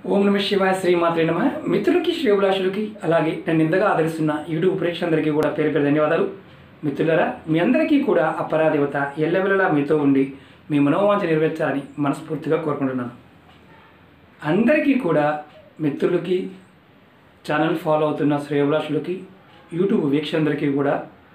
ఓం నమ శివాయ శ్రీమాత్రే నమ మిత్రులకి శ్రేభిలాషులకి అలాగే నన్ను ఇంతగా ఆదరిస్తున్న యూట్యూబ్ ప్రేక్షకులందరికీ కూడా పేరు పేరు ధన్యవాదాలు మిత్రులారా మీ అందరికీ కూడా అపరాదేవత ఎల్లవెల్లలా మీతో ఉండి మీ మనోవాంఛ నెరవేర్చాలని మనస్ఫూర్తిగా కోరుకుంటున్నాను అందరికీ కూడా మిత్రులకి ఛానల్ ఫాలో అవుతున్న శ్రేయోభిలాషులకి యూట్యూబ్ వీక్షకులందరికీ కూడా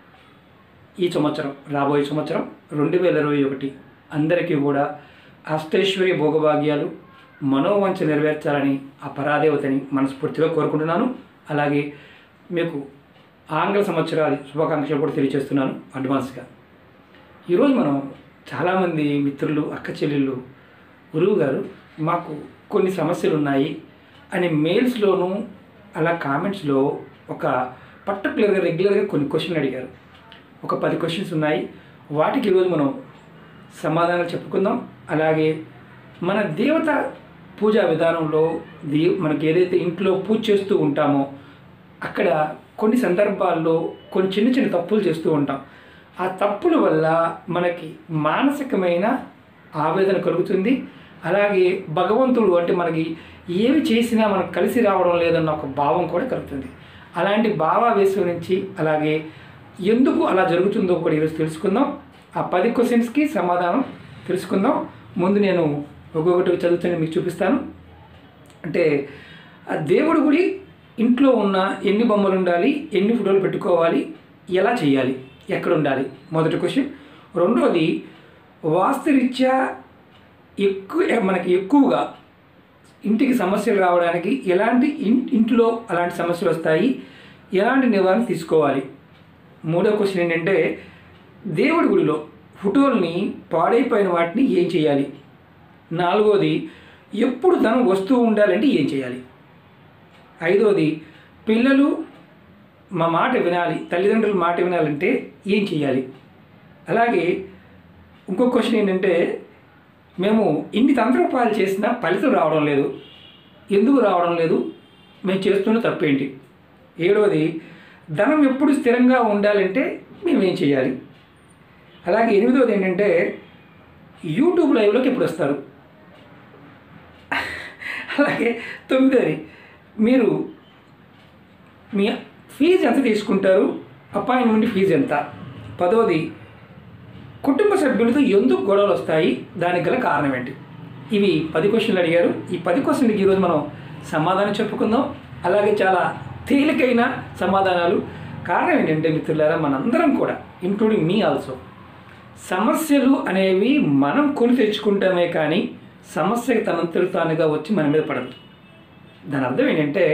ఈ సంవత్సరం రాబోయే సంవత్సరం రెండు వేల ఇరవై ఒకటి అందరికీ కూడా అష్టైశ్వర్య భోగభాగ్యాలు మనోవంచ నెరవేర్చాలని ఆ పరాదేవతని మనస్ఫూర్తిగా కోరుకుంటున్నాను అలాగే మీకు ఆంగ్ల సంవత్సరాది శుభాకాంక్షలు కూడా తెలియజేస్తున్నాను అడ్వాన్స్గా ఈరోజు మనం చాలామంది మిత్రులు అక్క చెల్లెళ్ళు గురువు గారు మాకు కొన్ని సమస్యలు ఉన్నాయి అని మెయిల్స్లోనూ అలా కామెంట్స్లో ఒక పర్టికులర్గా రెగ్యులర్గా కొన్ని క్వశ్చన్లు అడిగారు ఒక పది క్వశ్చన్స్ ఉన్నాయి వాటికి ఈరోజు మనం సమాధానాలు చెప్పుకుందాం అలాగే మన దేవత పూజా విధానంలో దే మనకి ఏదైతే ఇంట్లో పూజ చేస్తూ ఉంటామో అక్కడ కొన్ని సందర్భాల్లో కొన్ని చిన్న చిన్న తప్పులు చేస్తూ ఉంటాం ఆ తప్పుల వల్ల మనకి మానసికమైన ఆవేదన కలుగుతుంది అలాగే భగవంతుడు అంటే మనకి ఏమి చేసినా మనకు కలిసి రావడం లేదన్న ఒక భావం కూడా కలుగుతుంది అలాంటి భావావేశం నుంచి అలాగే ఎందుకు అలా జరుగుతుందో కూడా ఈరోజు తెలుసుకుందాం ఆ పది క్వశ్చన్స్కి సమాధానం తెలుసుకుందాం ముందు నేను ఒక్కొక్కటి చదువుతాను మీకు చూపిస్తాను అంటే ఆ దేవుడి గుడి ఇంట్లో ఉన్న ఎన్ని బొమ్మలు ఉండాలి ఎన్ని ఫోటోలు పెట్టుకోవాలి ఎలా చేయాలి ఎక్కడ ఉండాలి మొదటి క్వశ్చన్ రెండోది వాస్తురీత్యా ఎక్కువ మనకి ఎక్కువగా ఇంటికి సమస్యలు రావడానికి ఎలాంటి ఇన్- ఇంట్లో అలాంటి సమస్యలు వస్తాయి ఎలాంటి నివారణ తీసుకోవాలి మూడో క్వశ్చన్ ఏంటంటే దేవుడి గుడిలో ఫోటోల్ని పాడైపోయిన వాటిని ఏం చేయాలి నాలుగోది ఎప్పుడు ధనం వస్తూ ఉండాలంటే ఏం చేయాలి ఐదోది పిల్లలు మా మాట వినాలి తల్లిదండ్రుల మాట వినాలంటే ఏం చేయాలి అలాగే ఇంకో క్వశ్చన్ ఏంటంటే మేము ఇన్ని తంత్రోపాయాలు చేసినా ఫలితం రావడం లేదు ఎందుకు రావడం లేదు మేము చేస్తున్న తప్పేంటి ఏడవది ధనం ఎప్పుడు స్థిరంగా ఉండాలంటే మేము ఏం చేయాలి అలాగే ఎనిమిదవది ఏంటంటే యూట్యూబ్ లైవ్లోకి ఎప్పుడు వస్తారు అలాగే తొమ్మిదవది మీరు మీ ఫీజు ఎంత తీసుకుంటారు అపాయింట్మెంట్ ఫీజు ఎంత పదవది కుటుంబ సభ్యులతో ఎందుకు గొడవలు వస్తాయి దానికి గల కారణం ఏంటి ఇవి పది క్వశ్చన్లు అడిగారు ఈ పది క్వశ్చన్లకి ఈరోజు మనం సమాధానం చెప్పుకుందాం అలాగే చాలా తేలికైన సమాధానాలు కారణం ఏంటంటే మిత్రులారా మనందరం కూడా ఇంక్లూడింగ్ మీ ఆల్సో సమస్యలు అనేవి మనం కొని తెచ్చుకుంటామే కానీ సమస్యకి తనంతటి తానుగా వచ్చి మన మీద పడదు దాని అర్థం ఏంటంటే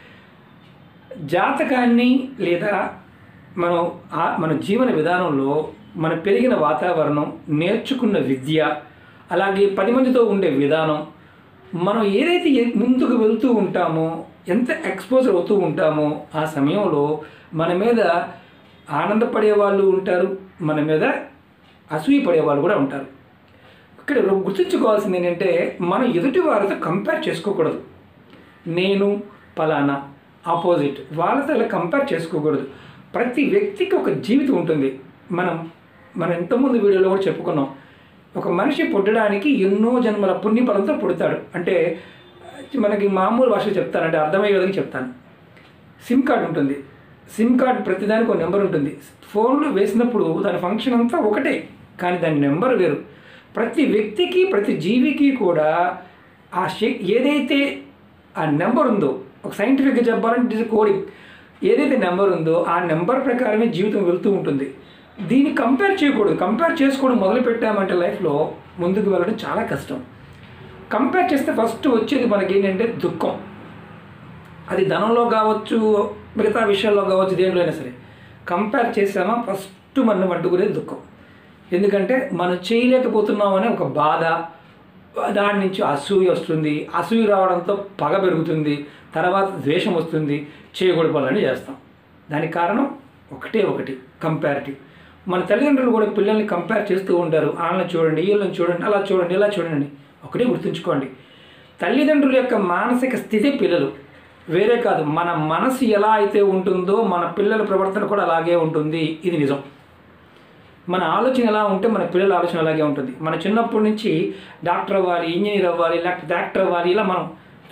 జాతకాన్ని లేదా మనం ఆ- మన జీవన విధానంలో మన పెరిగిన వాతావరణం నేర్చుకున్న విద్య అలాగే పది మందితో ఉండే విధానం మనం ఏదైతే ఏ- ముందుకు వెళ్తూ ఉంటామో ఎంత ఎక్స్పోజర్ అవుతూ ఉంటామో ఆ సమయంలో మన మీద ఆనందపడే వాళ్ళు ఉంటారు మన మీద అసూయపడే వాళ్ళు కూడా ఉంటారు ఇక్కడ గుర్తుంచుకోవాల్సింది ఏంటంటే మనం ఎదుటి వారితో కంపేర్ చేసుకోకూడదు నేను పలానా ఆపోజిట్ వాళ్ళతో ఇలా కంపేర్ చేసుకోకూడదు ప్రతి వ్యక్తికి ఒక జీవితం ఉంటుంది మనం మనం ఇంతకుముందు వీడియోలో కూడా చెప్పుకున్నాం ఒక మనిషి పుట్టడానికి ఎన్నో జన్మల పుణ్యఫలంతో పుడతాడు అంటే మనకి మామూలు భాషలో చెప్తాను అంటే అర్థమయ్యే విధంగా చెప్తాను సిమ్ కార్డ్ ఉంటుంది సిమ్ కార్డ్ ప్రతిదానికి ఒక నెంబర్ ఉంటుంది ఫోన్లో వేసినప్పుడు దాని ఫంక్షన్ అంతా ఒకటే కానీ దాని నెంబర్ వేరు ప్రతి వ్యక్తికి ప్రతి జీవికి కూడా ఆ శే ఏదైతే ఆ నెంబర్ ఉందో ఒక సైంటిఫిక్గా చెప్పాలంటే ఇట్ కోడింగ్ ఏదైతే నెంబర్ ఉందో ఆ నెంబర్ ప్రకారమే జీవితం వెళ్తూ ఉంటుంది దీన్ని కంపేర్ చేయకూడదు కంపేర్ చేసుకోవడం మొదలు పెట్టామంటే లైఫ్లో ముందుకు వెళ్ళడం చాలా కష్టం కంపేర్ చేస్తే ఫస్ట్ వచ్చేది మనకి ఏంటంటే దుఃఖం అది ధనంలో కావచ్చు మిగతా విషయాల్లో కావచ్చు దేంట్లో అయినా సరే కంపేర్ చేసామా ఫస్ట్ మనం పట్టుకునేది దుఃఖం ఎందుకంటే మనం చేయలేకపోతున్నామనే ఒక బాధ దాని నుంచి అసూయ వస్తుంది అసూయ రావడంతో పగ పెరుగుతుంది తర్వాత ద్వేషం వస్తుంది చేయకూడదు పనులని చేస్తాం దానికి కారణం ఒకటే ఒకటి కంపారిటివ్ మన తల్లిదండ్రులు కూడా పిల్లల్ని కంపేర్ చేస్తూ ఉంటారు వాళ్ళని చూడండి వీళ్ళని చూడండి అలా చూడండి ఇలా చూడండి ఒకటే గుర్తుంచుకోండి తల్లిదండ్రుల యొక్క మానసిక స్థితి పిల్లలు వేరే కాదు మన మనసు ఎలా అయితే ఉంటుందో మన పిల్లల ప్రవర్తన కూడా అలాగే ఉంటుంది ఇది నిజం మన ఆలోచన ఎలా ఉంటే మన పిల్లల ఆలోచన అలాగే ఉంటుంది మన చిన్నప్పటి నుంచి డాక్టర్ అవ్వాలి ఇంజనీర్ అవ్వాలి లేకపోతే యాక్టర్ అవ్వాలి ఇలా మనం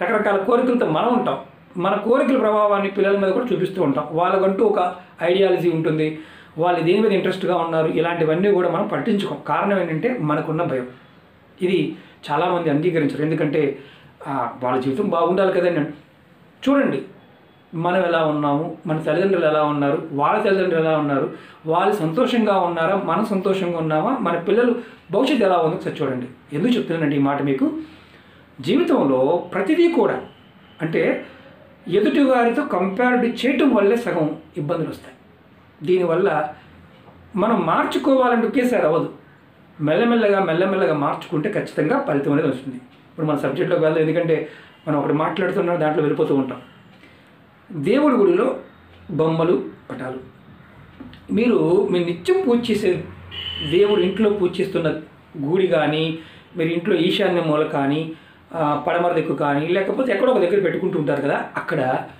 రకరకాల కోరికలతో మనం ఉంటాం మన కోరికల ప్రభావాన్ని పిల్లల మీద కూడా చూపిస్తూ ఉంటాం వాళ్ళకంటూ ఒక ఐడియాలజీ ఉంటుంది వాళ్ళు దేని మీద ఇంట్రెస్ట్గా ఉన్నారు ఇలాంటివన్నీ కూడా మనం పట్టించుకోం కారణం ఏంటంటే మనకున్న భయం ఇది చాలామంది అంగీకరించరు ఎందుకంటే ఆ, వాళ్ళ జీవితం బాగుండాలి కదండి చూడండి మనం ఎలా ఉన్నాము మన తల్లిదండ్రులు ఎలా ఉన్నారు వాళ్ళ తల్లిదండ్రులు ఎలా ఉన్నారు వాళ్ళు సంతోషంగా ఉన్నారా మనం సంతోషంగా ఉన్నామా మన పిల్లలు భవిష్యత్తు ఎలా ఉందో ఒకసారి చూడండి ఎందుకు చెప్తున్నానండి ఈ మాట మీకు జీవితంలో ప్రతిదీ కూడా అంటే ఎదుటి వారితో కంపేర్డ్ చేయటం వల్లే సగం ఇబ్బందులు వస్తాయి దీనివల్ల మనం మార్చుకోవాలంటే ఒకేసారి అవ్వదు మెల్లమెల్లగా మెల్లమెల్లగా మార్చుకుంటే ఖచ్చితంగా ఫలితం అనేది వస్తుంది ఇప్పుడు మన సబ్జెక్ట్లోకి వెళ్దాం ఎందుకంటే మనం ఒకటి మాట్లాడుతున్నా దాంట్లో వెళ్ళిపోతూ ఉంటాం దేవుడి గుడిలో బొమ్మలు పటాలు మీరు మీ నిత్యం పూజ చేసే దేవుడు ఇంట్లో పూజ చేస్తున్న గుడి కానీ మీరు ఇంట్లో ఈశాన్య మూల కానీ ఆ, పడమర దిక్కు కానీ లేకపోతే ఎక్కడో ఒక దగ్గర పెట్టుకుంటూ ఉంటారు కదా అక్కడ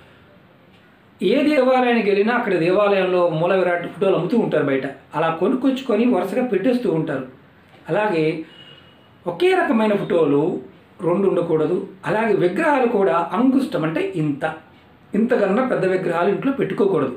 ఏ దేవాలయానికి వెళ్ళినా అక్కడ దేవాలయంలో మూల విరాట్ ఫోటోలు అమ్ముతూ ఉంటారు బయట అలా కొనుక్కొచ్చుకొని వరుసగా పెట్టేస్తూ ఉంటారు అలాగే ఒకే రకమైన ఫోటోలు రెండు ఉండకూడదు అలాగే విగ్రహాలు కూడా అంగుష్టం అంటే ఇంత ఇంతకన్నా పెద్ద విగ్రహాలు ఇంట్లో పెట్టుకోకూడదు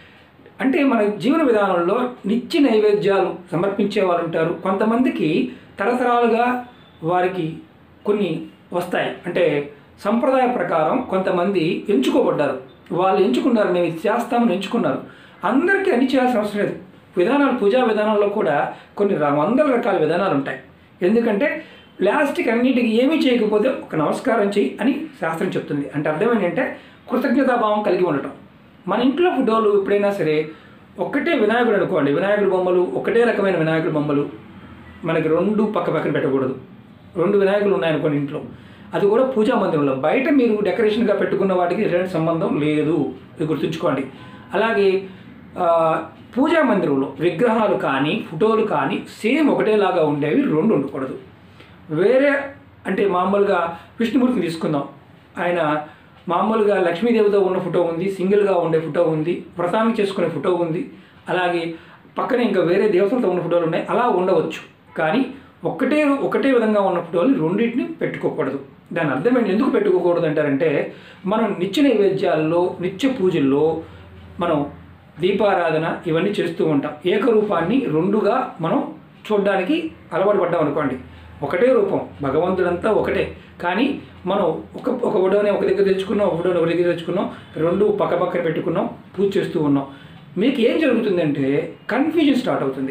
అంటే మన జీవన విధానంలో నిత్య నైవేద్యాలు సమర్పించే వారు ఉంటారు కొంతమందికి తరతరాలుగా వారికి కొన్ని వస్తాయి అంటే సంప్రదాయ ప్రకారం కొంతమంది ఎంచుకోబడ్డారు వాళ్ళు ఎంచుకున్నారు మేము ఇది చేస్తామని ఎంచుకున్నారు అందరికీ అన్ని చేయాల్సిన అవసరం లేదు విధానాలు పూజా విధానంలో కూడా కొన్ని ర- వందల రకాల విధానాలు ఉంటాయి ఎందుకంటే ప్లాస్టిక్ అన్నిటికీ ఏమీ చేయకపోతే ఒక నమస్కారం చెయ్యి అని శాస్త్రం చెప్తుంది అంటే అర్థం ఏంటంటే కృతజ్ఞతాభావం కలిగి ఉండటం మన ఇంట్లో ఫోటోలు ఎప్పుడైనా సరే ఒక్కటే వినాయకుడు అనుకోండి వినాయకుడి బొమ్మలు ఒకటే రకమైన వినాయకుడి బొమ్మలు మనకి రెండు పక్క పక్కన పెట్టకూడదు రెండు వినాయకులు ఉన్నాయనుకోండి ఇంట్లో అది కూడా పూజా మందిరంలో బయట మీరు డెకరేషన్గా పెట్టుకున్న వాటికి ఎలాంటి సంబంధం లేదు ఇది గుర్తుంచుకోండి అలాగే ఆ, పూజా మందిరంలో విగ్రహాలు కానీ ఫోటోలు కానీ సేమ్ ఒకటేలాగా ఉండేవి రెండు ఉండకూడదు వేరే అంటే మామూలుగా విష్ణుమూర్తిని తీసుకుందాం ఆయన మామూలుగా లక్ష్మీదేవితో ఉన్న ఫోటో ఉంది సింగిల్గా ఉండే ఫోటో ఉంది వ్రతానికి చేసుకునే ఫోటో ఉంది అలాగే పక్కనే ఇంకా వేరే దేవతలతో ఉన్న ఫోటోలు ఉన్నాయి అలా ఉండవచ్చు కానీ ఒకటే ఒకటే విధంగా ఉన్న ఫోటోలు రెండింటిని పెట్టుకోకూడదు దాని అర్థం ఏంటి ఎందుకు పెట్టుకోకూడదు అంటారంటే మనం నిత్య నైవేద్యాల్లో నిత్య పూజల్లో మనం దీపారాధన ఇవన్నీ చేస్తూ ఉంటాం ఏకరూపాన్ని రెండుగా మనం చూడడానికి అలవాటు పడ్డాం అనుకోండి ఒకటే రూపం భగవంతుడంతా ఒకటే కానీ మనం ఒక ఒక ఫోటోని ఒక దగ్గర తెచ్చుకున్నాం ఒక ఫోటోని ఒక దగ్గర తెచ్చుకున్నాం రెండు పక్క పక్కన పెట్టుకున్నాం పూజ చేస్తూ ఉన్నాం మీకు ఏం జరుగుతుందంటే కన్ఫ్యూజన్ స్టార్ట్ అవుతుంది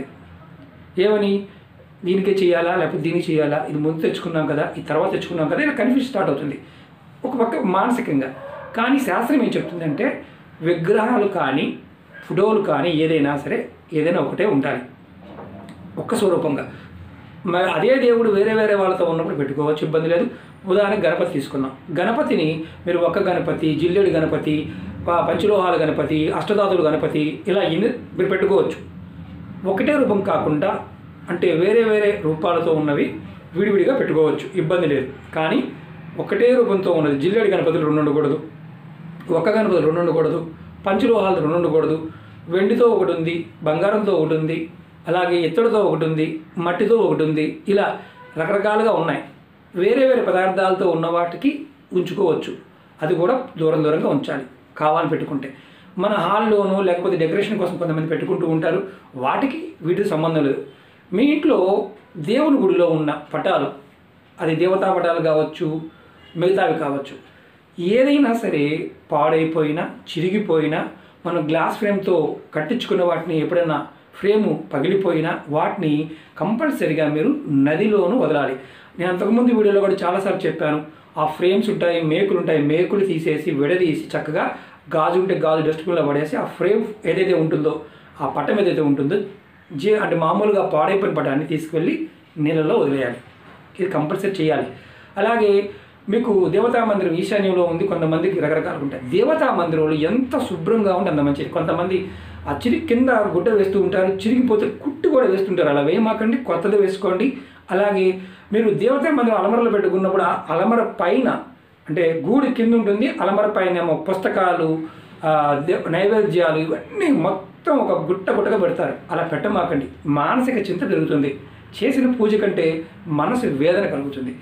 ఏమని దీనికే చేయాలా లేకపోతే దీనికి చేయాలా ఇది ముందు తెచ్చుకున్నాం కదా ఇది తర్వాత తెచ్చుకున్నాం కదా ఇలా కన్ఫ్యూజన్ స్టార్ట్ అవుతుంది ఒక పక్క మానసికంగా కానీ శాస్త్రం ఏం చెప్తుందంటే విగ్రహాలు కానీ ఫోటోలు కానీ ఏదైనా సరే ఏదైనా ఒకటే ఉండాలి ఒక్క స్వరూపంగా మరి అదే దేవుడు వేరే వేరే వాళ్ళతో ఉన్నప్పుడు పెట్టుకోవచ్చు ఇబ్బంది లేదు ఉదాహరణకి గణపతి తీసుకుందాం గణపతిని మీరు ఒక్క గణపతి జిల్లేడు గణపతి ప- పంచలోహాల గణపతి అష్టదాతులు గణపతి ఇలా ఎన్ని మీరు పెట్టుకోవచ్చు ఒకటే రూపం కాకుండా అంటే వేరే వేరే రూపాలతో ఉన్నవి విడివిడిగా పెట్టుకోవచ్చు ఇబ్బంది లేదు కానీ ఒకటే రూపంతో ఉన్నది జిల్లేడు గణపతులు రెండు ఉండకూడదు ఒక్క గణపతి రెండు ఉండకూడదు పంచలోహాలతో రెండు ఉండకూడదు వెండితో ఒకటి ఉంది బంగారంతో ఒకటి ఉంది అలాగే ఇత్తడితో ఒకటి ఉంది మట్టితో ఒకటి ఉంది ఇలా రకరకాలుగా ఉన్నాయి వేరే వేరే పదార్థాలతో ఉన్న వాటికి ఉంచుకోవచ్చు అది కూడా దూరం దూరంగా ఉంచాలి కావాలని పెట్టుకుంటే మన హాల్లోనూ లేకపోతే డెకరేషన్ కోసం కొంతమంది పెట్టుకుంటూ ఉంటారు వాటికి వీటికి సంబంధం లేదు మీ ఇంట్లో దేవుని గుడిలో ఉన్న పటాలు అది దేవతా పటాలు కావచ్చు మిగతావి కావచ్చు ఏదైనా సరే పాడైపోయినా చిరిగిపోయినా మనం గ్లాస్ ఫ్రేమ్తో కట్టించుకున్న వాటిని ఎప్పుడైనా ఫ్రేము పగిలిపోయినా వాటిని కంపల్సరిగా మీరు నదిలోనూ వదలాలి నేను అంతకుముందు వీడియోలో కూడా చాలాసార్లు చెప్పాను ఆ ఫ్రేమ్స్ ఉంటాయి మేకులు ఉంటాయి మేకులు తీసేసి విడదీసి చక్కగా గాజు ఉంటే గాజు డస్ట్బిన్లో పడేసి ఆ ఫ్రేమ్ ఏదైతే ఉంటుందో ఆ పట్టం ఏదైతే ఉంటుందో జీ అంటే మామూలుగా పాడైపోయిన పటాన్ని తీసుకువెళ్ళి నీళ్ళలో వదిలేయాలి ఇది కంపల్సరీ చేయాలి అలాగే మీకు దేవతా మందిరం ఈశాన్యంలో ఉంది కొంతమందికి రకరకాలు ఉంటాయి దేవతా మందిరంలో ఎంత శుభ్రంగా ఉంటే అంత మంచిది కొంతమంది ఆ చిరి కింద గుడ్డ వేస్తూ ఉంటారు చిరిగిపోతే కుట్టు కూడా వేస్తుంటారు అలా వేయమాకండి కొత్తది వేసుకోండి అలాగే మీరు దేవతా మందిరం అలమరలో పెట్టుకున్నప్పుడు ఆ అలమర పైన అంటే గూడి కింద ఉంటుంది అలమర పైన ఏమో పుస్తకాలు ఆ, దే- నైవేద్యాలు ఇవన్నీ మొత్తం ఒక గుట్ట గుట్టగా పెడతారు అలా పెట్టమాకండి మానసిక చింత పెరుగుతుంది చేసిన పూజ కంటే మనసు వేదన కలుగుతుంది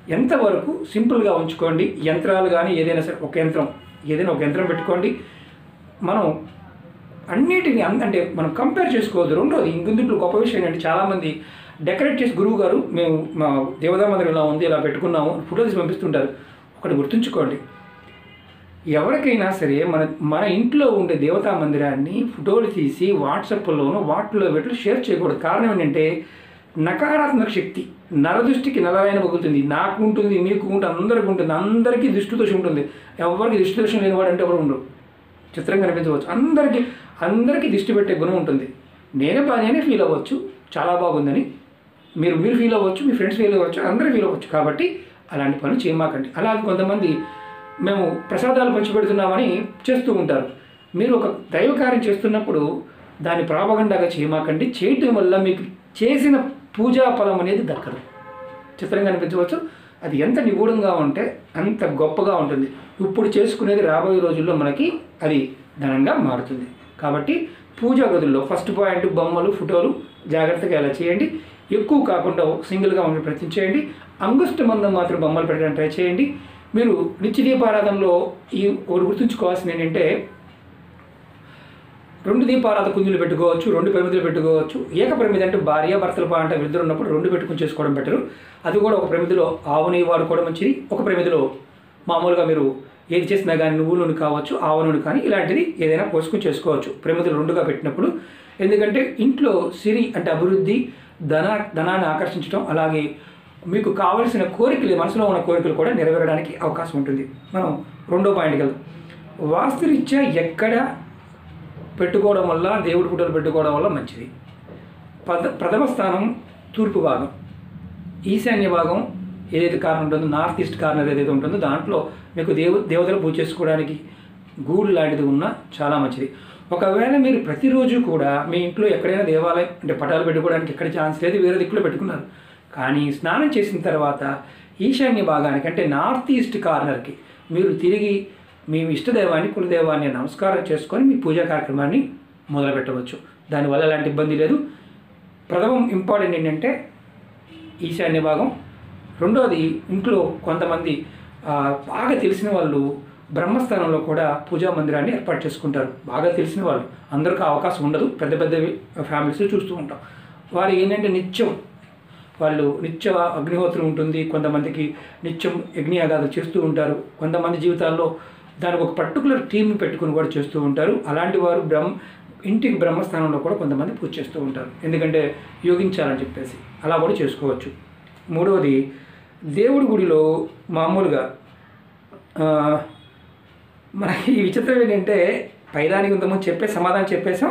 ఎంతవరకు సింపుల్గా ఉంచుకోండి యంత్రాలు కానీ ఏదైనా సరే ఒక యంత్రం ఏదైనా ఒక యంత్రం పెట్టుకోండి మనం అన్నిటిని అన్- అంటే మనం కంపేర్ చేసుకోవద్దు రెండోది ఇందులో గొప్ప విషయం ఏంటంటే చాలామంది డెకరేట్ చేసి గురువు గారు మేము మా దేవతా మందిరం ఇలా ఉంది ఇలా పెట్టుకున్నాము ఫోటో తీసి పంపిస్తుంటారు ఒకటి గుర్తుంచుకోండి ఎవరికైనా సరే మన మన ఇంట్లో ఉండే దేవతా మందిరాన్ని ఫోటోలు తీసి వాట్సాప్లోనూ వాటిలో పెట్టి షేర్ చేయకూడదు కారణం ఏంటంటే నకారాత్మక శక్తి నరదృష్టికి నలవైన పగులుతుంది నాకు ఉంటుంది మీకు ఉంటుంది అందరికీ ఉంటుంది అందరికీ దృష్టి దోషం ఉంటుంది ఎవరికి దృష్టి దోషం లేనివాడు అంటే ఎవరు ఉండరు చిత్రం కనిపించవచ్చు అందరికీ అందరికీ దిష్టి పెట్టే గుణం ఉంటుంది నేనే బా నేనే ఫీల్ అవ్వచ్చు చాలా బాగుందని మీరు మీరు ఫీల్ అవ్వచ్చు మీ ఫ్రెండ్స్ ఫీల్ అవ్వచ్చు అందరూ ఫీల్ అవ్వచ్చు కాబట్టి అలాంటి పనులు చేయమాకండి అలాగే కొంతమంది మేము ప్రసాదాలు పంచిపెడుతున్నామని చేస్తూ ఉంటారు మీరు ఒక దైవ కార్యం చేస్తున్నప్పుడు దాన్ని ప్రాపగండాగా చేయమాకండి చేయటం వల్ల మీకు చేసిన పూజా ఫలం అనేది దక్కదు చిత్రంగా అనిపించవచ్చు అది ఎంత నిగూఢంగా ఉంటే అంత గొప్పగా ఉంటుంది ఇప్పుడు చేసుకునేది రాబోయే రోజుల్లో మనకి అది ధనంగా మారుతుంది కాబట్టి పూజా గదుల్లో ఫస్ట్ పాయింట్ బొమ్మలు ఫోటోలు జాగ్రత్తగా ఎలా చేయండి ఎక్కువ కాకుండా సింగిల్గా ఉండి ప్రయత్నం చేయండి అంగుష్ట మందం మాత్రం బొమ్మలు పెట్టడానికి ట్రై చేయండి మీరు నిత్య దీపారాధనలో ఈ ఒకటి గుర్తుంచుకోవాల్సింది ఏంటంటే రెండు దీపారాధ కుందులు పెట్టుకోవచ్చు రెండు ప్రమిదలు పెట్టుకోవచ్చు ఏక ప్రమిద అంటే భార్య భర్తలు అంటే ఇద్దరు ఉన్నప్పుడు రెండు పెట్టుకుని చేసుకోవడం బెటరు అది కూడా ఒక ప్రమిదిలో ఆవు నెయ్యి వాడుకోవడం మంచిది ఒక ప్రమిదిలో మామూలుగా మీరు ఏది చేసినా కానీ నువ్వుల నూనె కావచ్చు ఆవు నూనె కానీ ఇలాంటిది ఏదైనా పోసుకుని చేసుకోవచ్చు ప్రమిదలు రెండుగా పెట్టినప్పుడు ఎందుకంటే ఇంట్లో సిరి అంటే అభివృద్ధి ధన ధనాన్ని ఆకర్షించడం అలాగే మీకు కావలసిన కోరికలు మనసులో ఉన్న కోరికలు కూడా నెరవేరడానికి అవకాశం ఉంటుంది మనం రెండో పాయింట్కి వెళ్దాం వాస్తురీత్యా ఎక్కడ పెట్టుకోవడం వల్ల దేవుడి ఫోటోలు పెట్టుకోవడం వల్ల మంచిది పద ప్రథమ స్థానం తూర్పు భాగం ఈశాన్య భాగం ఏదైతే కార్నర్ ఉంటుందో నార్త్ ఈస్ట్ కార్నర్ ఏదైతే ఉంటుందో దాంట్లో మీకు దేవ దేవతలు పూజ చేసుకోవడానికి గూడు లాంటిది ఉన్నా చాలా మంచిది ఒకవేళ మీరు ప్రతిరోజు కూడా మీ ఇంట్లో ఎక్కడైనా దేవాలయం అంటే పటాలు పెట్టుకోవడానికి ఎక్కడ ఛాన్స్ లేదు వేరే దిక్కులో పెట్టుకున్నారు కానీ స్నానం చేసిన తర్వాత ఈశాన్య భాగానికి అంటే నార్త్ ఈస్ట్ కార్నర్కి మీరు తిరిగి మీ ఇష్టదైవాన్ని కులదైవాన్ని నమస్కారం చేసుకొని మీ పూజా కార్యక్రమాన్ని మొదలు పెట్టవచ్చు దానివల్ల ఎలాంటి ఇబ్బంది లేదు ప్రథమం ఇంపార్టెంట్ ఏంటంటే ఈశాన్య భాగం రెండోది ఇంట్లో కొంతమంది ఆ, బాగా తెలిసిన వాళ్ళు బ్రహ్మస్థానంలో కూడా పూజా మందిరాన్ని ఏర్పాటు చేసుకుంటారు బాగా తెలిసిన వాళ్ళు అందరికీ ఆ అవకాశం ఉండదు పెద్ద పెద్ద ఫ్యామిలీస్ చూస్తూ ఉంటాం వారు ఏంటంటే నిత్యం వాళ్ళు నిత్య అగ్నిహోత్రం ఉంటుంది కొంతమందికి నిత్యం యజ్ఞయాగాలు చేస్తూ ఉంటారు కొంతమంది జీవితాల్లో దానికి ఒక పర్టికులర్ టీం పెట్టుకుని కూడా చేస్తూ ఉంటారు అలాంటి వారు బ్రహ్మ ఇంటికి బ్రహ్మస్థానంలో కూడా కొంతమంది పూజ చేస్తూ ఉంటారు ఎందుకంటే యోగించాలని చెప్పేసి అలా కూడా చేసుకోవచ్చు మూడవది దేవుడి గుడిలో మామూలుగా ఆ, మనకి ఈ విచిత్రం ఏంటంటే పైదానికి ఇంతకుముందు చెప్పే సమాధానం చెప్పేసాం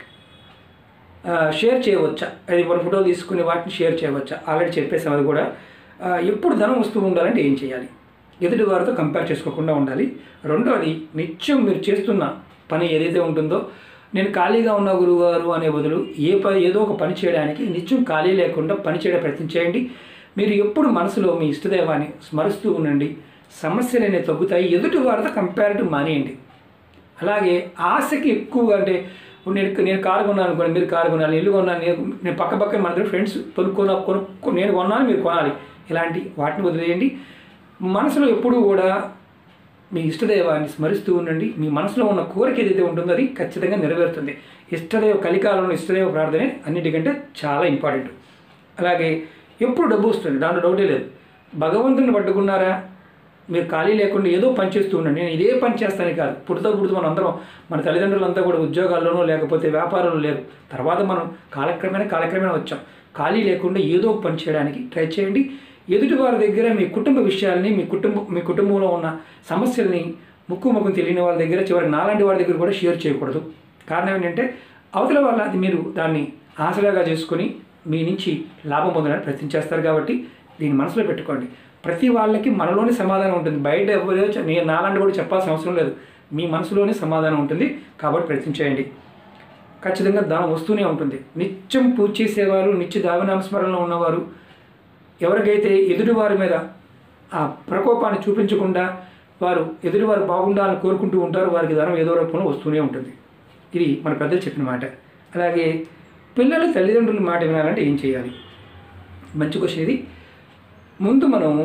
ఆ, షేర్ చేయవచ్చా అది మన ఫోటో తీసుకుని వాటిని షేర్ చేయవచ్చా ఆల్రెడీ చెప్పేసాం అది కూడా ఆ, ఎప్పుడు ధనం వస్తూ ఉండాలంటే ఏం చేయాలి ఎదుటి వారితో కంపేర్ చేసుకోకుండా ఉండాలి రెండోది నిత్యం మీరు చేస్తున్న పని ఏదైతే ఉంటుందో నేను ఖాళీగా ఉన్న గురువుగారు అనే బదులు ఏ పని ఏదో ఒక పని చేయడానికి నిత్యం ఖాళీ లేకుండా పని చేయడం ప్రయత్నం చేయండి మీరు ఎప్పుడు మనసులో మీ ఇష్టదైవాన్ని స్మరిస్తూ ఉండండి సమస్యలు అనేవి తగ్గుతాయి ఎదుటి వారితో కంపారిటివ్ మానేయండి అలాగే ఆశకి ఎక్కువ అంటే ఇప్పుడు నేను నేను కారు కొన్నాను అనుకోండి మీరు కారు కొనాలి ఇల్లు కొన్నాను నేను నేను పక్క పక్క మన దగ్గర ఫ్రెండ్స్ కొనుక్కొని కొను నేను కొన్నాను మీరు కొనాలి ఇలాంటి వాటిని వదిలేయండి మనసులో ఎప్పుడూ కూడా మీ ఇష్టదైవాన్ని స్మరిస్తూ ఉండండి మీ మనసులో ఉన్న కోరిక ఏదైతే ఉంటుందో అది ఖచ్చితంగా నెరవేరుతుంది ఇష్టదైవ కలికాలంలో ఇష్టదైవ ప్రార్థనే అన్నిటికంటే చాలా ఇంపార్టెంట్ అలాగే ఎప్పుడు డబ్బు వస్తుంది దాంట్లో డౌటే లేదు భగవంతుని పట్టుకున్నారా మీరు ఖాళీ లేకుండా ఏదో పని చేస్తూ ఉండండి నేను ఇదే పని చేస్తాను కాదు పుడుతూ పుడుతూ మనం అందరం మన తల్లిదండ్రులంతా కూడా ఉద్యోగాల్లోనూ లేకపోతే వ్యాపారంలో లేరు తర్వాత మనం కాలక్రమేణా కాలక్రమేణా వచ్చాం ఖాళీ లేకుండా ఏదో ఒక పని చేయడానికి ట్రై చేయండి ఎదుటి వారి దగ్గర మీ కుటుంబ విషయాల్ని మీ కుటుంబ మీ కుటుంబంలో ఉన్న సమస్యల్ని ముక్కు ముక్కు తెలియని వాళ్ళ దగ్గర చివరికి నాలాంటి వాళ్ళ దగ్గర కూడా షేర్ చేయకూడదు కారణం ఏంటంటే అవతల వాళ్ళ అది మీరు దాన్ని ఆసరాగా చేసుకొని మీ నుంచి లాభం పొందడానికి ప్రయత్నం చేస్తారు కాబట్టి దీన్ని మనసులో పెట్టుకోండి ప్రతి వాళ్ళకి మనలోనే సమాధానం ఉంటుంది బయట ఎవరో చె- నేను నాలాంటి కూడా చెప్పాల్సిన అవసరం లేదు మీ మనసులోనే సమాధానం ఉంటుంది కాబట్టి ప్రయత్నం చేయండి ఖచ్చితంగా దానం వస్తూనే ఉంటుంది నిత్యం పూజ చేసేవారు నిత్య దావినామస్మరణలో ఉన్నవారు ఎవరికైతే ఎదుటివారి మీద ఆ ప్రకోపాన్ని చూపించకుండా వారు ఎదుటివారు బాగుండాలని కోరుకుంటూ ఉంటారో వారికి ధనం ఏదో రూపంలో వస్తూనే ఉంటుంది ఇది మన పెద్దలు చెప్పిన మాట అలాగే పిల్లలు తల్లిదండ్రుల మాట వినాలంటే ఏం చేయాలి మంచి క్వశ్చన్ ఇది ముందు మనం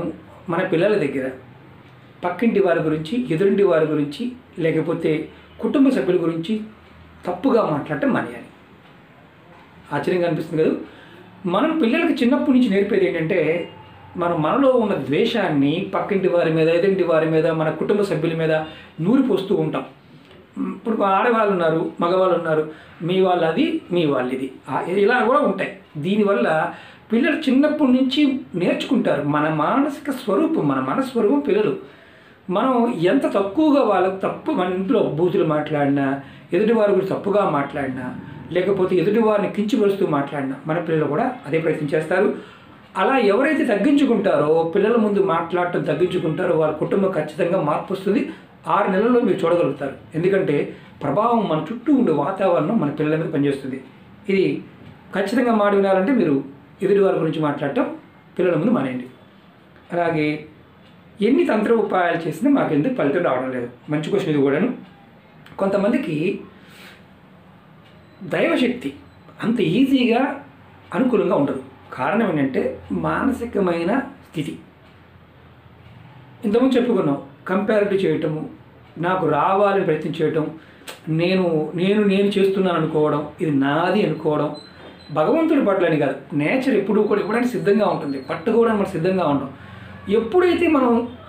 మన పిల్లల దగ్గర పక్కింటి వారి గురించి ఎదురింటి వారి గురించి లేకపోతే కుటుంబ సభ్యుల గురించి తప్పుగా మాట్లాడటం మానేయాలి ఆశ్చర్యంగా అనిపిస్తుంది కదా మనం పిల్లలకి చిన్నప్పటి నుంచి నేర్పేది ఏంటంటే మనం మనలో ఉన్న ద్వేషాన్ని పక్కింటి వారి మీద ఎదురింటి వారి మీద మన కుటుంబ సభ్యుల మీద నూరిపోస్తూ ఉంటాం ఇప్పుడు ఆడవాళ్ళు ఉన్నారు మగవాళ్ళు ఉన్నారు మీ వాళ్ళు అది మీ వాళ్ళు ఇది ఆ- ఇలా కూడా ఉంటాయి దీనివల్ల పిల్లలు చిన్నప్పటి నుంచి నేర్చుకుంటారు మన మానసిక స్వరూపం మన మనస్వరూపం పిల్లలు మనం ఎంత తక్కువగా వాళ్ళకు తప్పు మన ఇంట్లో బూతులు మాట్లాడినా ఎదుటి వారి గురించి తప్పుగా మాట్లాడినా లేకపోతే ఎదుటి వారిని కించిపరుస్తూ మాట్లాడినా మన పిల్లలు కూడా అదే ప్రయత్నం చేస్తారు అలా ఎవరైతే తగ్గించుకుంటారో పిల్లల ముందు మాట్లాడటం తగ్గించుకుంటారో వాళ్ళ కుటుంబం ఖచ్చితంగా మార్పు వస్తుంది ఆరు నెలల్లో మీరు చూడగలుగుతారు ఎందుకంటే ప్రభావం మన చుట్టూ ఉండే వాతావరణం మన పిల్లల మీద పనిచేస్తుంది ఇది ఖచ్చితంగా మాట వినాలంటే మీరు ఎదుటి వారి గురించి మాట్లాడటం పిల్లల ముందు మానేయండి అలాగే ఎన్ని తంత్ర ఉపాయాలు చేసినా మాకు ఎందుకు ఫలితం రావడం లేదు మంచి క్వశ్చన్ ఇది కూడాను కొంతమందికి దైవశక్తి అంత ఈజీగా అనుకూలంగా ఉండదు కారణం ఏంటంటే మానసికమైన స్థితి ఇంతకుముందు చెప్పుకున్నాం కంపారిటివ్ చేయటము నాకు రావాలని ప్రయత్నం చేయటం నేను నేను నేను చేస్తున్నాను అనుకోవడం ఇది నాది అనుకోవడం భగవంతుడి పట్ల అని కాదు నేచర్ ఎప్పుడు కూడా ఇవ్వడానికి సిద్ధంగా ఉంటుంది పట్టుకోవడానికి మనం సిద్ధంగా ఉంటాం ఎప్పుడైతే మనం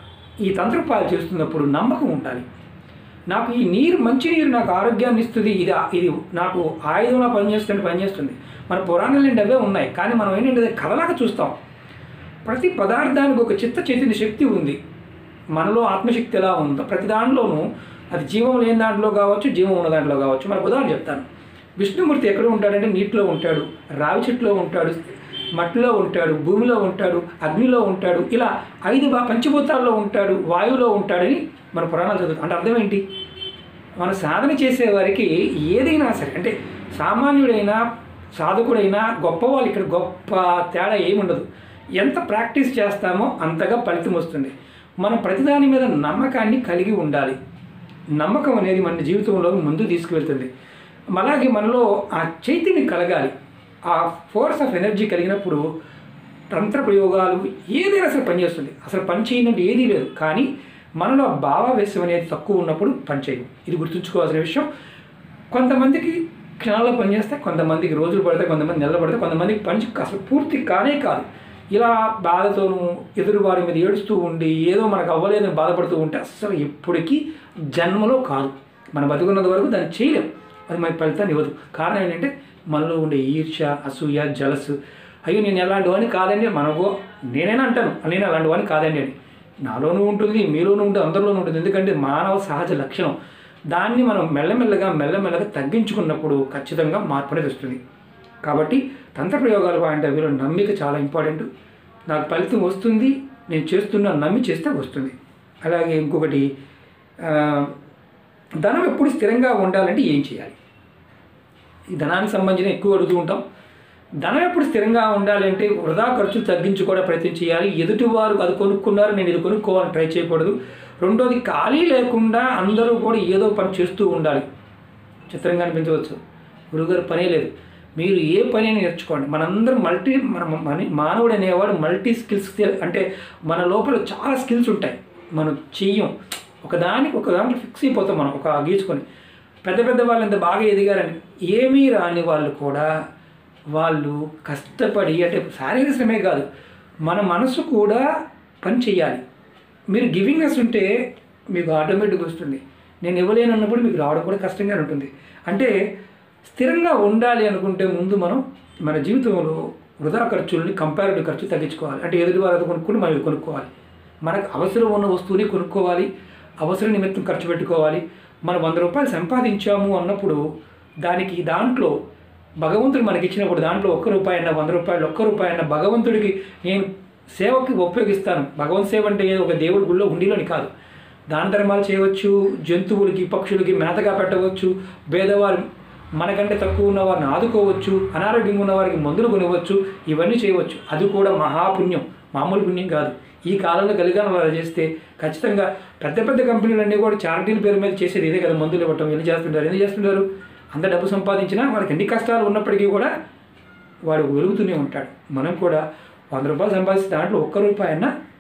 ఈ తంత్రపాలు చేస్తున్నప్పుడు నమ్మకం ఉండాలి నాకు ఈ నీరు మంచి నీరు నాకు ఆరోగ్యాన్ని ఇస్తుంది ఇది ఇది నాకు ఆయుధంలా పనిచేస్తుంది పనిచేస్తుంది మన పురాణాలు ఏంటి అవే ఉన్నాయి కానీ మనం ఏంటంటే కథలాగా చూస్తాం ప్రతి పదార్థానికి ఒక చిత్త చైతన్య శక్తి ఉంది మనలో ఆత్మశక్తి ఎలా ఉందో ప్రతి దాంట్లోనూ అది జీవం లేని దాంట్లో కావచ్చు జీవం ఉన్న దాంట్లో కావచ్చు మనకు ఉదాహరణ చెప్తాను విష్ణుమూర్తి ఎక్కడ ఉంటాడంటే నీటిలో ఉంటాడు రావి చెట్టులో ఉంటాడు మట్టిలో ఉంటాడు భూమిలో ఉంటాడు అగ్నిలో ఉంటాడు ఇలా ఐదు బా పంచభూతాల్లో ఉంటాడు వాయువులో ఉంటాడని మన పురాణాలు చదువుతాం అంటే అర్థం ఏంటి మన సాధన చేసే వారికి ఏదైనా సరే అంటే సామాన్యుడైనా సాధకుడైనా గొప్పవాళ్ళు ఇక్కడ గొప్ప తేడా ఏముండదు ఎంత ప్రాక్టీస్ చేస్తామో అంతగా ఫలితం వస్తుంది మనం ప్రతిదాని మీద నమ్మకాన్ని కలిగి ఉండాలి నమ్మకం అనేది మన జీవితంలో ముందు తీసుకువెళ్తుంది అలాగే మనలో ఆ చైతన్యం కలగాలి ఆ ఫోర్స్ ఆఫ్ ఎనర్జీ కలిగినప్పుడు తంత్ర ప్రయోగాలు ఏదైనా సరే పనిచేస్తుంది అసలు పని చేయనంటే ఏదీ లేదు కానీ మనలో ఆ భావావేశం అనేది తక్కువ ఉన్నప్పుడు పనిచేయవు ఇది గుర్తుంచుకోవాల్సిన విషయం కొంతమందికి క్షణాల్లో పనిచేస్తే కొంతమందికి రోజులు పడితే కొంతమంది నెలలు పడితే కొంతమందికి పని అసలు పూర్తి కానే కాదు ఇలా బాధతోనూ ఎదురు వారి మీద ఏడుస్తూ ఉండి ఏదో మనకు అవ్వలేదని బాధపడుతూ ఉంటే అసలు ఎప్పటికీ జన్మలో కాదు మనం బతుకున్నంత వరకు దాన్ని చేయలేం అది మనకి ఫలితాన్ని ఇవ్వదు కారణం ఏంటంటే మనలో ఉండే ఈర్ష్య అసూయ జలసు అయ్యో నేను ఎలాంటి వాడిని కాదండి మనకో నేనైనా అంటాను నేను అలాంటి వాడిని కాదండి అని నాలోనూ ఉంటుంది మీలోనూ ఉంటుంది అందరిలోనూ ఉంటుంది ఎందుకంటే మానవ సహజ లక్షణం దాన్ని మనం మెల్లమెల్లగా మెల్లమెల్లగా తగ్గించుకున్నప్పుడు ఖచ్చితంగా మార్పు అనేది వస్తుంది కాబట్టి తంత్ర ప్రయోగాలు పాయింట్ ఆఫ్ వ్యూలో నమ్మిక చాలా ఇంపార్టెంట్ నాకు ఫలితం వస్తుంది నేను చేస్తున్నా నమ్మి చేస్తే వస్తుంది అలాగే ఇంకొకటి ఆ, ధనం ఎప్పుడు స్థిరంగా ఉండాలంటే ఏం చేయాలి ఈ ధనానికి సంబంధించిన ఎక్కువ అడుగుతూ ఉంటాం ధనం ఎప్పుడు స్థిరంగా ఉండాలంటే వృధా ఖర్చులు తగ్గించుకోవడం ప్రయత్నం చేయాలి ఎదుటివారు అది కొనుక్కున్నారు నేను ఇది కొనుక్కోవాలని ట్రై చేయకూడదు రెండోది ఖాళీ లేకుండా అందరూ కూడా ఏదో పని చేస్తూ ఉండాలి చిత్రంగా అనిపించవచ్చు గురుగారు పనే లేదు మీరు ఏ పని అయినా నేర్చుకోండి మనందరం మల్టీ మన మన మానవుడు అనేవాడు మల్టీ స్కిల్స్ అంటే మన లోపల చాలా స్కిల్స్ ఉంటాయి మనం చెయ్యం ఒకదానికి ఒక దాంట్లో ఫిక్స్ అయిపోతాం మనం ఒక గీచుకొని పెద్ద పెద్ద వాళ్ళు ఎంత బాగా ఎదిగారని ఏమీ రాని వాళ్ళు కూడా వాళ్ళు కష్టపడి అంటే శారీరక శ్రమే కాదు మన మనసు కూడా పని చేయాలి మీరు గివింగ్నెస్ ఉంటే మీకు ఆటోమేటిక్గా వస్తుంది నేను ఇవ్వలేను అన్నప్పుడు మీకు రావడం కూడా కష్టంగా ఉంటుంది అంటే స్థిరంగా ఉండాలి అనుకుంటే ముందు మనం మన జీవితంలో వృధా ఖర్చుల్ని కంపారిటివ్ ఖర్చు తగ్గించుకోవాలి అంటే ఎదుటి వారు కొనుక్కుని మనం ఇవి కొనుక్కోవాలి మనకు అవసరం ఉన్న వస్తువుని కొనుక్కోవాలి అవసరం నిమిత్తం ఖర్చు పెట్టుకోవాలి మనం వంద రూపాయలు సంపాదించాము అన్నప్పుడు దానికి దాంట్లో భగవంతుడు మనకి ఇచ్చినప్పుడు దాంట్లో ఒక్క రూపాయి అన్న వంద రూపాయలు ఒక్క రూపాయి అన్న భగవంతుడికి నేను సేవకి ఉపయోగిస్తాను భగవంత్ సేవ అంటే ఏదో ఒక దేవుడి గుళ్ళో ఉండిలోని కాదు దాన ధర్మాలు చేయవచ్చు జంతువులకి పక్షులకి మేతగా పెట్టవచ్చు పేదవారు మనకంటే తక్కువ ఉన్న వారిని ఆదుకోవచ్చు అనారోగ్యంగా ఉన్న వారికి మందులు కొనవచ్చు ఇవన్నీ చేయవచ్చు అది కూడా మహాపుణ్యం మామూలు పుణ్యం కాదు ఈ కాలంలో కలిగాను అలా చేస్తే ఖచ్చితంగా పెద్ద పెద్ద కంపెనీలన్నీ కూడా చారిటీల పేరు మీద చేసేది ఇదే కదా మందులు ఇవ్వటం ఎన్ని చేస్తుంటారు ఎందుకు చేస్తుంటారు అంత డబ్బు సంపాదించినా వాళ్ళకి ఎన్ని కష్టాలు ఉన్నప్పటికీ కూడా వాడు వెలుగుతూనే ఉంటాడు మనం కూడా వంద రూపాయలు సంపాదిస్తే దాంట్లో ఒక్క రూపాయి అయినా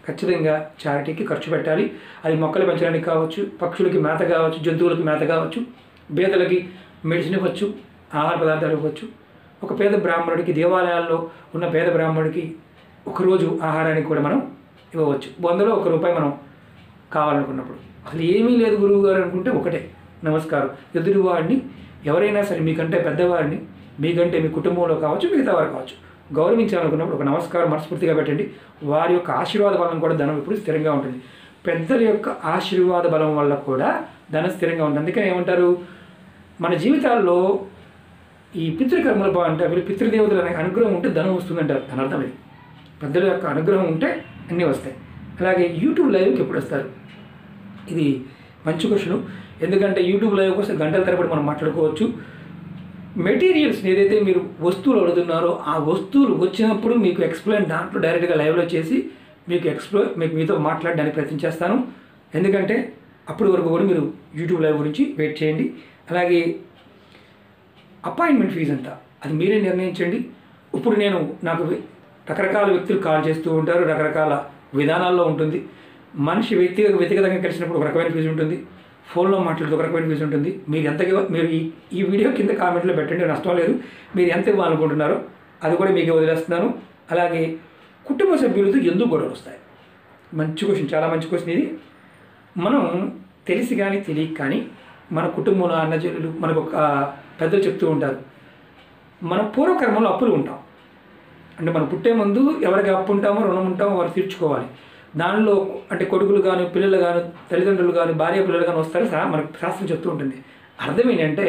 ఖచ్చితంగా చారిటీకి ఖర్చు పెట్టాలి అది మొక్కలు పెంచడానికి కావచ్చు పక్షులకి మేత కావచ్చు జంతువులకి మేత కావచ్చు బేదలకి మెడిసిన్ ఇవ్వచ్చు ఆహార పదార్థాలు ఇవ్వచ్చు ఒక పేద బ్రాహ్మణుడికి దేవాలయాల్లో ఉన్న పేద బ్రాహ్మణుడికి ఒకరోజు ఆహారానికి కూడా మనం ఇవ్వవచ్చు వందలో ఒక రూపాయి మనం కావాలనుకున్నప్పుడు అసలు ఏమీ లేదు గురువు గారు అనుకుంటే ఒకటే నమస్కారం ఎదురువాడిని ఎవరైనా సరే మీకంటే పెద్దవారిని మీకంటే మీ కుటుంబంలో కావచ్చు మిగతా వారు కావచ్చు గౌరవించాలనుకున్నప్పుడు ఒక నమస్కారం మనస్ఫూర్తిగా పెట్టండి వారి యొక్క ఆశీర్వాద బలం కూడా ధనం ఎప్పుడు స్థిరంగా ఉంటుంది పెద్దల యొక్క ఆశీర్వాద బలం వల్ల కూడా ధనం స్థిరంగా ఉంటుంది అందుకని ఏమంటారు మన జీవితాల్లో ఈ పితృకర్మల బా అంటే వీళ్ళు పితృదేవతల అనే అనుగ్రహం ఉంటే ధనం వస్తుందంటారు దాని అర్థం ఇది పెద్దల యొక్క అనుగ్రహం ఉంటే అన్నీ వస్తాయి అలాగే యూట్యూబ్ లైవ్కి ఎప్పుడు వస్తారు ఇది మంచి క్వశ్చన్ ఎందుకంటే యూట్యూబ్ లైవ్ కోసం గంటల తరబడి మనం మాట్లాడుకోవచ్చు మెటీరియల్స్ ఏదైతే మీరు వస్తువులు అడుగుతున్నారో ఆ వస్తువులు వచ్చినప్పుడు మీకు ఎక్స్ప్లెయిన్ దాంట్లో డైరెక్ట్గా లైవ్లో చేసి మీకు ఎక్స్ప్లో మీకు మీతో మాట్లాడడానికి ప్రయత్నం చేస్తాను ఎందుకంటే అప్పటి వరకు కూడా మీరు యూట్యూబ్ లైవ్ గురించి వెయిట్ చేయండి అలాగే అపాయింట్మెంట్ ఫీజు ఎంత అది మీరే నిర్ణయించండి ఇప్పుడు నేను నాకు వ్య- రకరకాల వ్యక్తులు కాల్ చేస్తూ ఉంటారు రకరకాల విధానాల్లో ఉంటుంది మనిషి వ్యక్తిగత వ్యక్తిగతంగా కలిసినప్పుడు ఒక రకమైన ఫీజు ఉంటుంది ఫోన్లో మాట్లాడితే ఒక రకమైన ఫీజు ఉంటుంది మీరు ఎంత ఇవ్వ- మీరు ఈ ఈ వీడియో కింద కామెంట్లో పెట్టండి నష్టం లేదు మీరు ఎంత ఇవ్వాలనుకుంటున్నారో అది కూడా మీకు వదిలేస్తున్నాను అలాగే కుటుంబ సభ్యులతో ఎందుకు గొడవలు వస్తాయి మంచి క్వశ్చన్ చాలా మంచి క్వశ్చన్ ఇది మనం తెలిసి కానీ తెలియక కానీ మన కుటుంబంలో అన్నజనులు మనకు ఒక పెద్దలు చెప్తూ ఉంటారు మన పూర్వకర్మలో అప్పులు ఉంటాం అంటే మనం పుట్టే ముందు ఎవరికి అప్పు ఉంటామో రుణం ఉంటామో వారు తీర్చుకోవాలి దానిలో అంటే కొడుకులు కానీ పిల్లలు కానీ తల్లిదండ్రులు కానీ భార్య పిల్లలు కానీ వస్తారు సా మనకు శాస్త్రం చెప్తూ ఉంటుంది అర్థం ఏంటంటే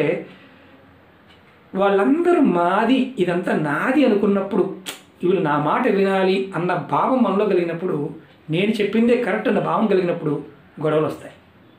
వాళ్ళందరూ మాది ఇదంతా నాది అనుకున్నప్పుడు వీళ్ళు నా మాట వినాలి అన్న భావం మనలో కలిగినప్పుడు నేను చెప్పిందే కరెక్ట్ అన్న భావం కలిగినప్పుడు గొడవలు వస్తాయి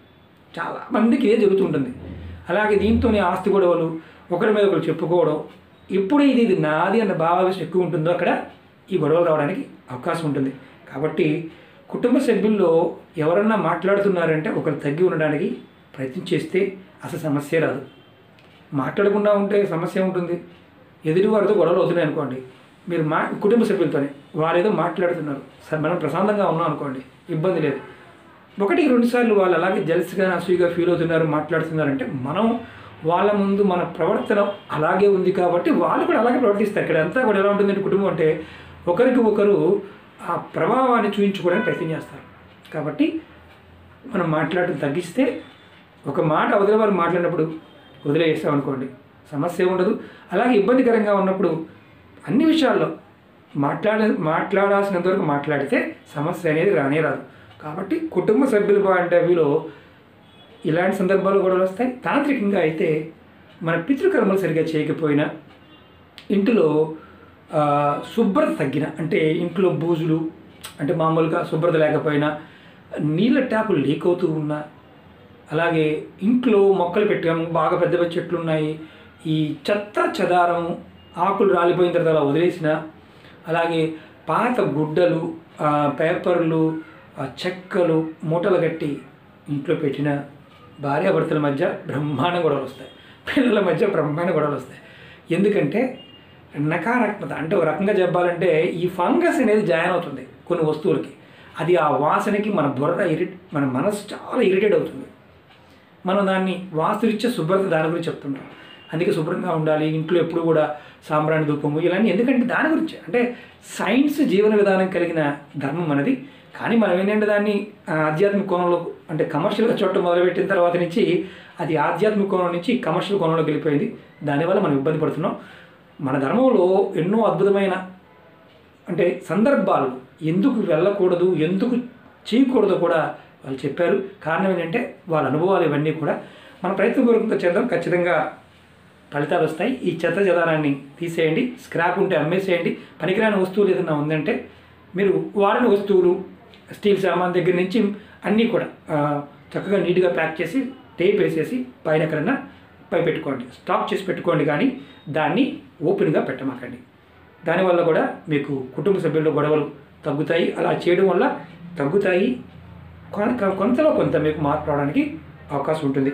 చాలా మందికి ఇదే జరుగుతుంటుంది అలాగే దీంతోనే ఆస్తి గొడవలు ఒకరి మీద ఒకరు చెప్పుకోవడం ఎప్పుడు ఇది ఇది నాది అన్న భావావేశం ఎక్కువ ఉంటుందో అక్కడ ఈ గొడవలు రావడానికి అవకాశం ఉంటుంది కాబట్టి కుటుంబ సభ్యుల్లో ఎవరన్నా మాట్లాడుతున్నారంటే ఒకరు తగ్గి ఉండడానికి ప్రయత్నం చేస్తే అసలు సమస్య రాదు మాట్లాడకుండా ఉంటే సమస్య ఉంటుంది ఎదుటి వారితో గొడవలు అవుతున్నాయి అనుకోండి మీరు మా కుటుంబ సభ్యులతోనే వారు ఏదో మాట్లాడుతున్నారు సరే మనం ప్రశాంతంగా ఉన్నాం అనుకోండి ఇబ్బంది లేదు ఒకటికి రెండు సార్లు వాళ్ళు అలాగే జల్స్గా అసూయగా ఫీల్ అవుతున్నారు మాట్లాడుతున్నారంటే మనం వాళ్ళ ముందు మన ప్రవర్తన అలాగే ఉంది కాబట్టి వాళ్ళు కూడా అలాగే ప్రవర్తిస్తారు ఇక్కడ అంతా కూడా ఎలా ఉంటుందంటే కుటుంబం అంటే ఒకరికి ఒకరు ఆ ప్రభావాన్ని చూపించుకోవడానికి ప్రయత్నం చేస్తారు కాబట్టి మనం మాట్లాడటం తగ్గిస్తే ఒక మాట అవతల వారు మాట్లాడినప్పుడు వదిలేస్తాం అనుకోండి సమస్య ఏం ఉండదు అలాగే ఇబ్బందికరంగా ఉన్నప్పుడు అన్ని విషయాల్లో మాట్లాడ మాట్లాడాల్సినంత వరకు మాట్లాడితే సమస్య అనేది రానే రాదు కాబట్టి కుటుంబ సభ్యుల పాయింట్ ఆఫ్ వ్యూలో ఇలాంటి సందర్భాలు కూడా వస్తాయి తాంత్రికంగా అయితే మన పితృకర్మలు సరిగ్గా చేయకపోయినా ఇంటిలో ఆ, శుభ్రత తగ్గిన అంటే ఇంట్లో బూజులు అంటే మామూలుగా శుభ్రత లేకపోయినా నీళ్ళ ట్యాపులు లీక్ అవుతూ ఉన్నా అలాగే ఇంట్లో మొక్కలు పెట్టాము బాగా పెద్ద పెద్ద చెట్లు ఉన్నాయి ఈ చెత్త చెదారం ఆకులు రాలిపోయిన తర్వాత అలా వదిలేసిన అలాగే పాత గుడ్డలు ఆ, పేపర్లు ఆ, చెక్కలు మూటలు కట్టి ఇంట్లో పెట్టిన భార్యాభర్తల మధ్య బ్రహ్మాండ గొడవలు వస్తాయి పిల్లల మధ్య బ్రహ్మాండ గొడవలు వస్తాయి ఎందుకంటే నకారాత్మక అంటే ఒక రకంగా చెప్పాలంటే ఈ ఫంగస్ అనేది జాయిన్ అవుతుంది కొన్ని వస్తువులకి అది ఆ వాసనకి మన బుర్ర ఇరిట్ మన మనసు చాలా ఇరిటేట్ అవుతుంది మనం దాన్ని వాస్తురీత్యా శుభ్రత దాని గురించి చెప్తుంటాం అందుకే శుభ్రంగా ఉండాలి ఇంట్లో ఎప్పుడు కూడా సాంబ్రాణి ధూపము ఇలాంటి ఎందుకంటే దాని గురించి అంటే సైన్స్ జీవన విధానం కలిగిన ధర్మం అనేది కానీ మనం ఏంటంటే దాన్ని ఆ, ఆధ్యాత్మిక కోణంలో అంటే కమర్షియల్గా చూడటం మొదలుపెట్టిన తర్వాత నుంచి అది ఆధ్యాత్మిక కోణం నుంచి కమర్షియల్ కోణంలోకి వెళ్ళిపోయింది దానివల్ల మనం ఇబ్బంది పడుతున్నాం మన ధర్మంలో ఎన్నో అద్భుతమైన అంటే సందర్భాలు ఎందుకు వెళ్ళకూడదు ఎందుకు చేయకూడదో కూడా వాళ్ళు చెప్పారు కారణం ఏంటంటే వాళ్ళ అనుభవాలు ఇవన్నీ కూడా మన ప్రయత్నపూర్వకంగా చేద్దాం ఖచ్చితంగా ఫలితాలు వస్తాయి ఈ చెత్త చెదారాన్ని తీసేయండి స్క్రాప్ ఉంటే అమ్మేసేయండి పనికిరాని వస్తువులు ఏదైనా ఉందంటే మీరు వాడిన వస్తువులు స్టీల్ సామాన్ దగ్గర నుంచి అన్నీ కూడా ఆ, చక్కగా నీట్గా ప్యాక్ చేసి టేప్ వేసేసి పైన ఎక్కడన్నా పై పెట్టుకోండి స్టాక్ చేసి పెట్టుకోండి కానీ దాన్ని ఓపెన్గా పెట్టమాకండి దానివల్ల కూడా మీకు కుటుంబ సభ్యుల్లో గొడవలు తగ్గుతాయి అలా చేయడం వల్ల తగ్గుతాయి కొన- కొంతలో కొంత మీకు మార్పు రావడానికి అవకాశం ఉంటుంది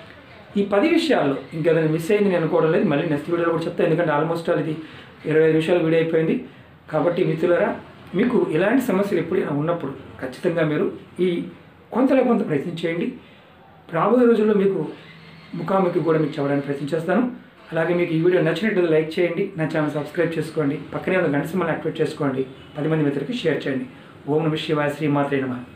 ఈ పది విషయాల్లో ఇంకేదైనా మిస్ అయింది నేను అనుకోవడం లేదు మళ్ళీ నెక్స్ట్ వీడియోలో కూడా చెప్తాను ఎందుకంటే ఆల్మోస్ట్ ఆల్ ఇది ఇరవై ఐదు నిమిషాలు వీడియో అయిపోయింది కాబట్టి మిత్రులరా మీకు ఎలాంటి సమస్యలు ఎప్పుడైనా ఉన్నప్పుడు ఖచ్చితంగా మీరు ఈ కొంతలో కొంత ప్రయత్నం చేయండి రాబోయే రోజుల్లో మీకు ముఖాముఖి కూడా మీకు చెప్పడానికి ప్రయత్నం చేస్తాను అలాగే మీకు ఈ వీడియో నచ్చినట్లయితే లైక్ చేయండి నా ఛానల్ సబ్స్క్రైబ్ చేసుకోండి పక్కనే ఉన్న గంట సింబల్ యాక్టివేట్ చేసుకోండి పది మంది మిత్రులకి షేర్ చేయండి ఓం నమ శివాయ శ్రీమాత్రే నమ